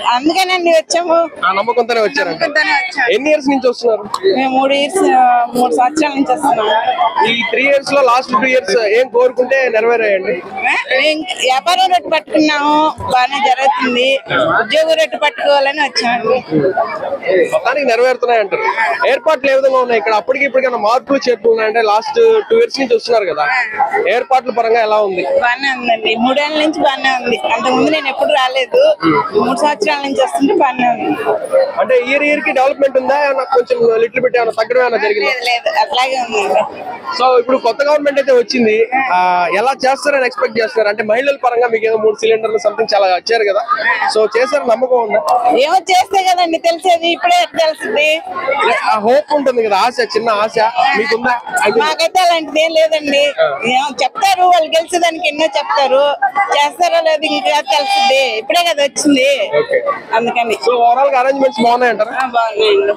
అందుకేనండి వచ్చాము ఆ నమ్మకంతోనే వచ్చారంట నమ్మకంతోనే వచ్చాము. ఎన్ని ఇయర్స్ నుంచి వస్తున్నారు మేము మూడు ఇయర్స్ మూడు సంవత్సరాల నుంచి వస్తున్నాం ఈ త్రీ ఇయర్స్ లో లాస్ట్ టూ ఇయర్స్ ఏం కోరుకుంటే నెరవేరాయండి మేము వ్యాపారం రేటు పట్టుకున్నాము బాగానే జరుగుతుంది ఉద్యోగ రేటు పట్టుకోవాలని వచ్చామండి మొత్తానికి నెరవేరుతున్నాయి అంటారు ఏర్పాట్లు ఏ విధంగా ఉన్నాయి ఇక్కడ అప్పటికి ఇప్పటికైనా మార్పులు చేర్పులు ఉన్నాయంటే లాస్ట్ టూ ఇయర్స్ నుంచి వస్తున్నారు కదా ఏర్పాట్ల పరంగా ఎలా ఉంది బాగానే ఉందండి మూడేళ్ల నుంచి బాగానే ఉంది అంతకుముందు నేను ఎప్పుడు రాలేదు మూడు సంవత్సరాల నుంచి వస్తుంటే బాగానే ఉంది అంటే ఇయర్ ఇయర్ కి డెవలప్మెంట్ ఉందా ఏమన్నా కొంచెం లిటిల్ బిట్ ఏమైనా తగ్గడం ఏమైనా జరిగిందా లేదు లేదు అట్లాగే ఉందండి సో ఇప్పుడు కొత్త గవర్నమెంట్ అయితే వచ్చింది ఆ, ఎలా చేస్తారని ఎక్స్పెక్ట్ చేస్తున్నారు అంటే మహిళల పరంగా మీకు ఏదో మూడు సిలిండర్లు సంథింగ్ చాలా వచ్చారు కదా సో చేస్తారని నమ్మకం ఉందా ఏమో చేస్తే కదండి తెలిసేది ఇప్పుడే తెలుస్తుంది ఆ హోప్ ఉంటుంది కదా ఆశ చిన్న ఆశ మీకుందా అంటే మాకైతే అలాంటిది ఏం లేదండి ఏమో చెప్తారు వాళ్ళు గెలిచేదానికి ఎన్నో చెప్తారు చేస్తారో లేదు ఇంకా తెలుస్తుంది ఇప్పుడే కదా వచ్చింది ఓకే అందుకని సో ఓవరాల్ గా అరేంజ్మెంట్స్ బాగున్నాయి అంటారా ఆ, బాగున్నాయండి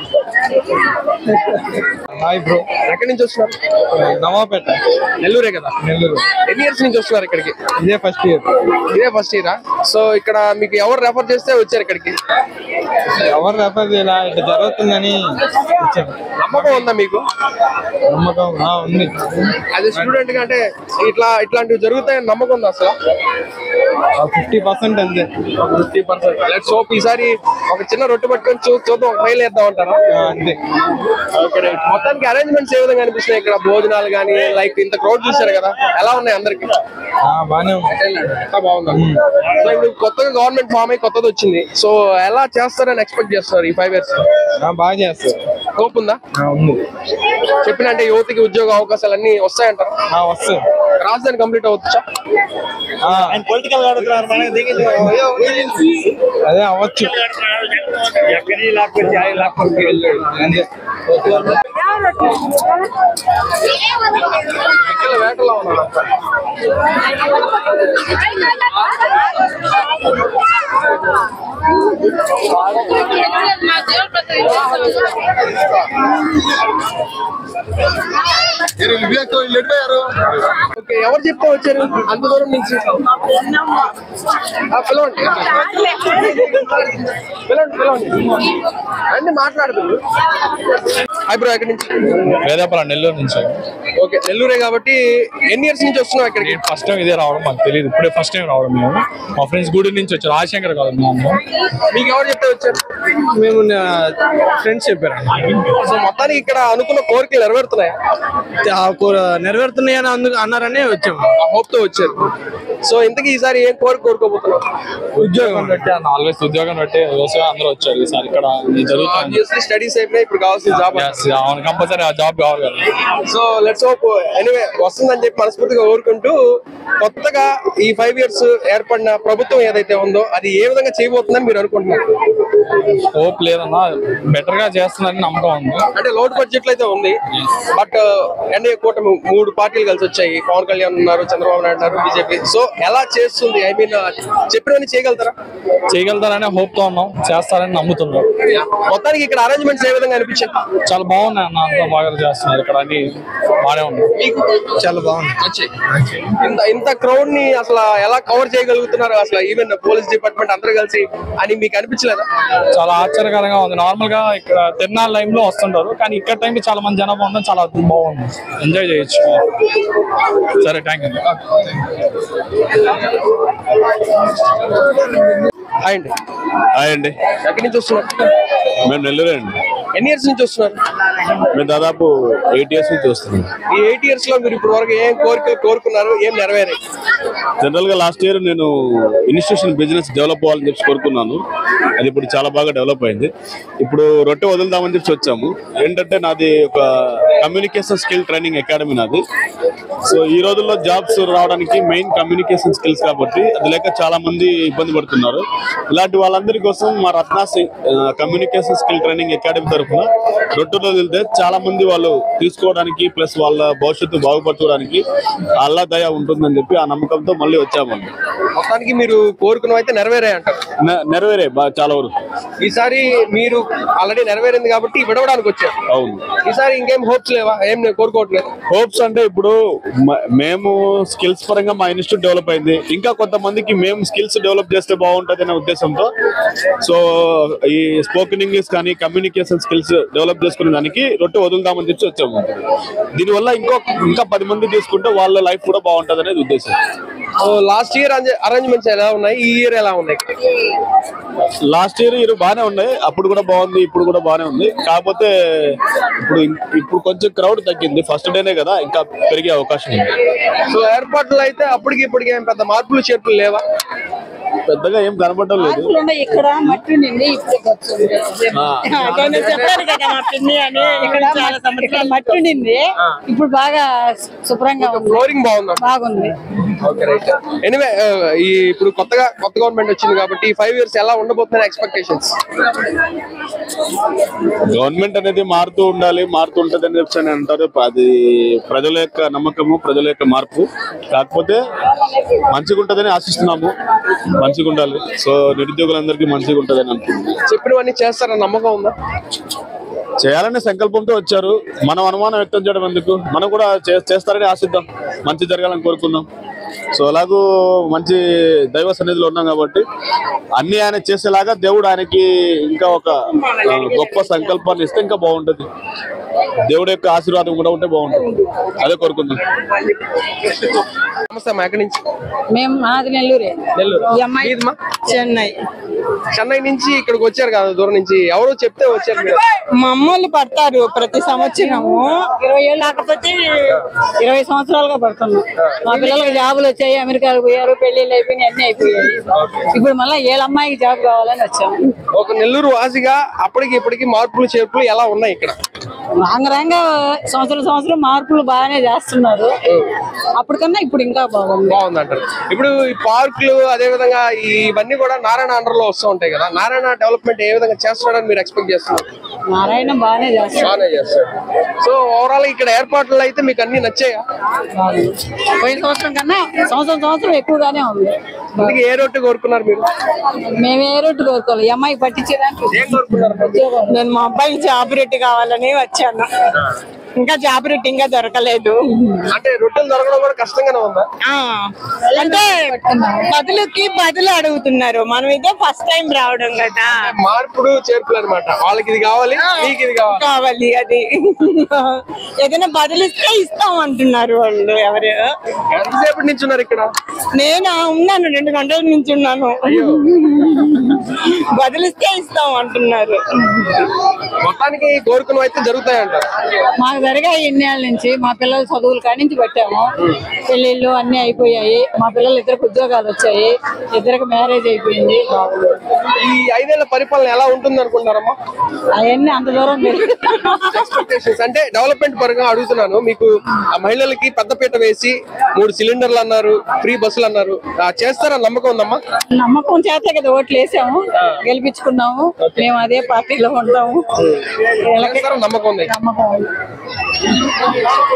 హాయ్ బ్రో ఎక్కడి నుంచి వస్తున్నారు నవాపేట నెల్లూరే కదా నెల్లూరు ఎన్ని ఇయర్స్ నుంచి వస్తున్నారు ఇక్కడికి ఇదే ఫస్ట్ ఇయర్ ఇదే ఫస్ట్ ఇయరా సో ఇక్కడ మీకు ఎవరు రెఫర్ చేస్తే వచ్చారు ఇక్కడికి ఎవరు రెఫర్ చేయాల ఇట్లా జరుగుతుందని వచ్చాను నమ్మకం ఉందా మీకు నమ్మకం ఆ, ఉంది యాజ్ స్టూడెంట్ గా అంటే ఇట్లా ఇట్లాంటివి జరుగుతాయని నమ్మకం ఉందా అసలు ఫిఫ్టీ పర్సెంట్ అంతే ఫిఫ్టీ పర్సెంట్ లెట్స్ హోప్ ఈసారి ఒక చిన్న రొట్టె పట్టుకొని చూ చూద్దాం ఫైల్ వేద్దాం అంటారా ఆ, అంతే ఓకే మొత్తానికి అరేంజ్మెంట్స్ ఏ విధంగా అనిపిస్తున్నాయి ఇక్కడ భోజనాలు కానీ లైక్ ఇంత క్రౌడ్ చూసారు కదా ఎలా ఉన్నాయి అందరికి ఆ, బానే ఉంది అంతా బాగుందా సో ఇప్పుడు కొత్తగా గవర్నమెంట్ ఫామ్ అయ్యి కొత్తది వచ్చింది సో ఎలా చేస్తారని ఎక్స్పెక్ట్ చేస్తున్నారు ఈ ఫైవ్ ఇయర్స్ ఆ, బాగా చేస్తారు హోప్ ఉందా ఆ, ఉంది చెప్పినంటే యువతకి ఉద్యోగ అవకాశాలు అన్ని వస్తాయంటారా ఆ, వస్తారు రాజధాని కంప్లీట్ అవచ్చా ఆ, అదే అవ్వచ్చు అంతే ఇక్కడ వేటలో ఉన్నా ఓకే ఎవరు చెప్తే వచ్చారు అంత దూరం నుంచి ఆ, పిలవండి పిలవండి పిలవండి అన్ని మాట్లాడుతుంది బ్రో ఎక్కడి నుంచి వేదాపురం నెల్లూరు నుంచి ఓకే నెల్లూరే కాబట్టి ఎన్ని ఇయర్స్ నుంచి వస్తున్నావు ఇక్కడికి నేను ఫస్ట్ టైం ఇదే రావడం మాకు తెలియదు ఇప్పుడే ఫస్ట్ టైం రావడం మేము మా ఫ్రెండ్స్ గూడూరు నుంచి వచ్చారు రాజశేఖర్ కాదు మేము మీకు ఎవరు చెప్తే వచ్చారు మేము ఫ్రెండ్స్ చెప్పారు సో మొత్తానికి ఇక్కడ అనుకున్న కోరికలు నెరవేరుతున్నాయా నెరవేరుతున్నాయని అందుకు అన్నారని వచ్చాము ఆ హోప్ తో వచ్చారు సో ఇంతకీ ఈసారి ఏం కోరిక కోరుకోబోతున్నావు ఉద్యోగం బట్టి ఆల్వేస్ ఉద్యోగం బట్టి వ్యవసాయం అందరూ వచ్చారు ఈసారి ఇక్కడ ఇది జరుగుతుంది ఆబ్వియస్లీ స్టడీస్ అయిపోయినాయి ఇప్పుడు కావాల్సిన జాబ్ Yes, అవును కంపల్సరీ ఆ జాబ్ కావాలి కదా సో లెట్స్ హోప్ ఎనీవే వస్తుందని చెప్పి మనస్ఫూర్తిగా కోరుకుంటూ కొత్తగా ఈ ఫైవ్ ఇయర్స్ ఏర్పడిన ప్రభుత్వం ఏదైతే ఉందో అది ఏ విధంగా చేయబోతుందని మీరు అనుకుంటున్నారు హోప్ లేదన్నా బెటర్ గా చేస్తున్నారని నమ్మకం ఉంది అంటే లోడ్ బడ్జెట్ అయితే ఉంది బట్ ఎన్డీఏ కూటమి మూడు పార్టీలు కలిసి వచ్చాయి పవన్ కళ్యాణ్ ఉన్నారు చంద్రబాబు నాయుడు ఉన్నారు బీజేపీ సో ఎలా చేస్తుంది ఐ మీన్ చెప్పినవన్నీ చేయగలుగుతారా చేయగలుగుతారనే హోప్ తో ఉన్నాం చేస్తారని నమ్ముతున్నాం మొత్తానికి ఇక్కడ అరేంజ్మెంట్స్ ఏ విధంగా అనిపించాయి చాలా బాగున్నాయి అన్న అంతా బాగా చేస్తున్నారు ఇక్కడ అన్ని బాగానే ఉంది మీకు చాలా బాగుంది నచ్చాయి ఇంత ఇంత క్రౌడ్ ని అసలు ఎలా కవర్ చేయగలుగుతున్నారు అసలు ఈవెన్ పోలీస్ డిపార్ట్మెంట్ అందరూ కలిసి అని మీకు అనిపించలేదా చాలా ఆశ్చర్యకరంగా ఉంది నార్మల్ గా ఇక్కడ తిరునాళ్ళ టైం లో వస్తుంటారు కానీ ఇక్కడ టైం కి చాలా మంది జనాభా ఉంది చాలా బాగుంది ఎంజాయ్ చేయొచ్చు సరే థ్యాంక్ యూ హాయ్ అండి హాయ్ అండి ఎక్కడి నుంచి వస్తున్నారు మేము నెల్లూరే అండి ఎన్ని ఇయర్స్ నుంచి వస్తున్నారు మేము దాదాపు ఎయిట్ ఇయర్స్ నుంచి వస్తున్నాం ఈ ఎయిట్ ఇయర్స్ లో మీరు ఇప్పుడు వరకు ఏం కోరికలు కోరుకున్నారు ఏం నెరవేరాయి జనరల్ గా లాస్ట్ ఇయర్ నేను ఇన్స్టిట్యూషన్ బిజినెస్ డెవలప్ అవ్వాలని చెప్పి కోరుకున్నాను అది ఇప్పుడు చాలా బాగా డెవలప్ అయింది ఇప్పుడు రొట్టె వదులుదామని చెప్పి వచ్చాము ఏంటంటే నాది ఒక కమ్యూనికేషన్ స్కిల్ ట్రైనింగ్ అకాడమీ నాది సో ఈ రోజుల్లో జాబ్స్ రావడానికి మెయిన్ కమ్యూనికేషన్ స్కిల్స్ కాబట్టి అది లేక చాలా మంది ఇబ్బంది పడుతున్నారు ఇలాంటి వాళ్ళందరి కోసం మా Ratnasi communication skill training academy తరఫున రొట్టెలో వెళ్తే చాలా మంది వాళ్ళు తీసుకోవడానికి ప్లస్ వాళ్ళ భవిష్యత్తు బాగుపరచుకోవడానికి అల్లా దయ ఉంటుందని చెప్పి ఆ నమ్మకంతో మళ్ళీ వచ్చామండి మొత్తానికి మీరు కోరుకున్నవి అయితే నెరవేరాయి అంటారు నె- నెరవేరే బాగా చాలా వరకు ఈసారి మీరు ఆల్రెడీ నెరవేరింది కాబట్టి విడవడానికి వచ్చారు అవును ఈసారి ఇంకేం హోప్స్ లేవా ఏం నేను కోరుకోవట్లేదు హోప్స్ అంటే ఇప్పుడు మ- మేము స్కిల్స్ పరంగా మా ఇన్స్టిట్యూట్ డెవలప్ అయింది ఇంకా కొంతమందికి మేము స్కిల్స్ డెవలప్ చేస్తే బాగుంటది అనే ఉద్దేశంతో సో ఈ స్పోకెన్ ఇంగ్లీష్ కానీ కమ్యూనికేషన్ స్కిల్స్ డెవలప్ చేసుకునే దానికి రొట్టె వదులుదామని చెప్పి వచ్చాము దీనివల్ల ఇంకో ఇంకా పది మంది తీసుకుంటే వాళ్ళ లైఫ్ కూడా బాగుంటది అనేది ఉద్దేశం లాస్ట్ ఇయర్ అరేంజ్మెంట్స్ ఎలా ఉన్నాయి ఈ ఇయర్ ఎలా ఉన్నాయి లాస్ట్ ఇయర్ ఇయర్ బాగానే ఉన్నాయి అప్పుడు కూడా బాగుంది ఇప్పుడు కూడా బాగానే ఉంది కాకపోతే ఇప్పుడు ఇం- ఇప్పుడు కొంచెం క్రౌడ్ తగ్గింది ఫస్ట్ డేనే కదా ఇంకా పెరిగే అవకాశం ఉంది సో ఏర్పాట్లు అయితే అప్పటికి ఇప్పటికి ఏం పెద్ద మార్పులు చేర్పులు లేవా పెద్దగా ఏం కనపడడం లేదు ఇక్కడ మట్టి నిండి ఇప్పుడు చెప్పారు కదా మా పిన్ని అని ఇక్కడ చాలా ఇక్కడ మట్టి నిండి ఇప్పుడు బాగా శుభ్రంగా ఉంది ఫ్లోరింగ్ బాగుందా బాగుంది ఓకే రైట్ ఎనివే ఈ ఇప్పుడు కొత్తగా కొత్త గవర్నమెంట్ వచ్చింది కాబట్టి ఈ ఫైవ్ ఇయర్స్ ఎలా ఉండబోతున్నాయి ఎక్స్పెక్టేషన్స్ గవర్నమెంట్ అనేది మారుతూ ఉండాలి మారుతూ ఉంటది అని చెప్పి అని అంటారు అది ప్రజల యొక్క నమ్మకము ప్రజల యొక్క మార్పు కాకపోతే మంచిగా ఉంటదని ఆశిస్తున్నాము మంచిగా ఉండాలి సో నిరుద్యోగులందరికీ మంచిగా ఉంటదని అనుకుంటున్నాం చెప్పినవన్నీ చేస్తారన్న నమ్మకం ఉందా చేయాలనే సంకల్పంతో వచ్చారు మనం అనుమానం వ్యక్తం చేయడం ఎందుకు మనం కూడా చే- చేస్తారని ఆశిద్దాం మంచి జరగాలని కోరుకుందాం సో అలాగూ మంచి దైవ సన్నిధిలో ఉన్నాం కాబట్టి అన్ని ఆయన చేసేలాగా దేవుడు ఆయనకి ఇంకా ఒక ఆ, గొప్ప సంకల్పాన్ని ఇస్తే ఇంకా బాగుంటది దేవుడి యొక్క ఆశీర్వాదం కూడా ఉంటే బాగుంటుంది అదే కోరుకుందాం నమస్తే అమ్మా ఎక్కడి నుంచి మేము మాది నెల్లూరే నెల్లూరు ఈ అమ్మాయి మీదమ్మా? చెన్నై చెన్నై నుంచి ఇక్కడికి వచ్చారు కదా దూరం నుంచి ఎవరో చెప్తే వచ్చారు మీరు మా అమ్మోళ్ళు పడతారు ప్రతి సంవత్సరము ఇరవై ఏళ్ళు కాకపోతే ఇరవై సంవత్సరాలుగా పడుతున్నాం మా పిల్లలకి జాబులు వచ్చాయి అమెరికాకు పోయారు పెళ్లిళ్ళు అయిపోయినాయి అన్ని అయిపోయాయి ఇప్పుడు మళ్ళీ ఏళ్ళ అమ్మాయికి జాబ్ కావాలని వచ్చాము ఒక నెల్లూరు వాసిగా అప్పటికి ఇప్పటికి మార్పులు చేర్పులు ఎలా ఉన్నాయి ఇక్కడ రాంగ రాంగ సంవత్సరం సంవత్సరం మార్పులు బాగానే చేస్తున్నారు అప్పటికన్నా ఇప్పుడు ఇంకా బాగుంది బాగుంది అంటారు ఇప్పుడు ఈ పార్కులు అదే విధంగా ఇవన్నీ కూడా నారాయణ అండర్ లో వస్తూ ఉంటాయి కదా నారాయణ డెవలప్మెంట్ ఏ విధంగా చేస్తున్నాడని మీరు ఎక్స్పెక్ట్ చేస్తున్నారు నారాయణ బాగానే చేస్తున్నారు బాగానే చేస్తాడు సో ఓవరాల్ ఇక్కడ ఏర్పాట్లు అయితే మీకు అన్ని నచ్చాయా పోయిన సంవత్సరం కన్నా సంవత్సరం సంవత్సరం ఎక్కువగానే ఉంది ఇంటికి ఏ రొట్టె కోరుకున్నారు మీరు మేము ఏ రొట్టు కోరుకోవాలి ఈ అమ్మాయి పట్టించేదానికి ఏం కోరుకున్నారు నేను మా అబ్బాయికి జాబ్ రొట్టి కావాలని వచ్చాను ఇంకా జాబ్ రొట్టి ఇంకా దొరకలేదు అంటే రొట్టెలు దొరకడం కూడా కష్టంగానే ఉందా ఆ, అంటే బదులుకి బదులు అడుగుతున్నారు మనం ఇదే ఫస్ట్ టైం రావడం కదా మార్పుడు చేర్పులు అనమాట వాళ్ళకి ఇది కావాలి మీకు ఇది కావాలి కావాలి అది ఏదైనా బదులు ఇస్తే ఇస్తాం అంటున్నారు వాళ్ళు ఎవరు ఎంతసేపటి నుంచి ఉన్నారు ఇక్కడ నేను ఉన్నాను రెండు గంటల నుంచి ఉన్నాను బదులిస్తే ఇస్తాం అంటున్నారు మొత్తానికి కోరుకున్నవి అయితే జరుగుతాయంట మాకు జరిగాయి ఎన్నేళ్ళ నుంచి మా పిల్లలు చదువులు కాడి నుంచి పెట్టాము పెళ్ళిళ్ళు అన్ని అయిపోయాయి మా పిల్లలు ఇద్దరికి ఉద్యోగాలు వచ్చాయి ఇద్దరికి మ్యారేజ్ అయిపోయింది బాగుంది ఈ ఐదేళ్ల పరిపాలన ఎలా ఉంటుంది అనుకుంటారమ్మా అవన్నీ అంత దూరం తెలియదు ఎక్స్పెక్టేషన్స్ అంటే డెవలప్మెంట్ పరంగా అడుగుతున్నాను మీకు ఆ మహిళలకి పెద్దపీట వేసి మూడు సిలిండర్లు అన్నారు ఫ్రీ బస్సులు అన్నారు ఆ చేస్తారని నమ్మకం ఉందమ్మా నమ్మకం చేతే కదా ఓట్లు వేసాము గెలిపించుకున్నాము మేము అదే పార్టీలో ఉంటాము చేస్తారని నమ్మకం ఉంది నమ్మకం ఉంది.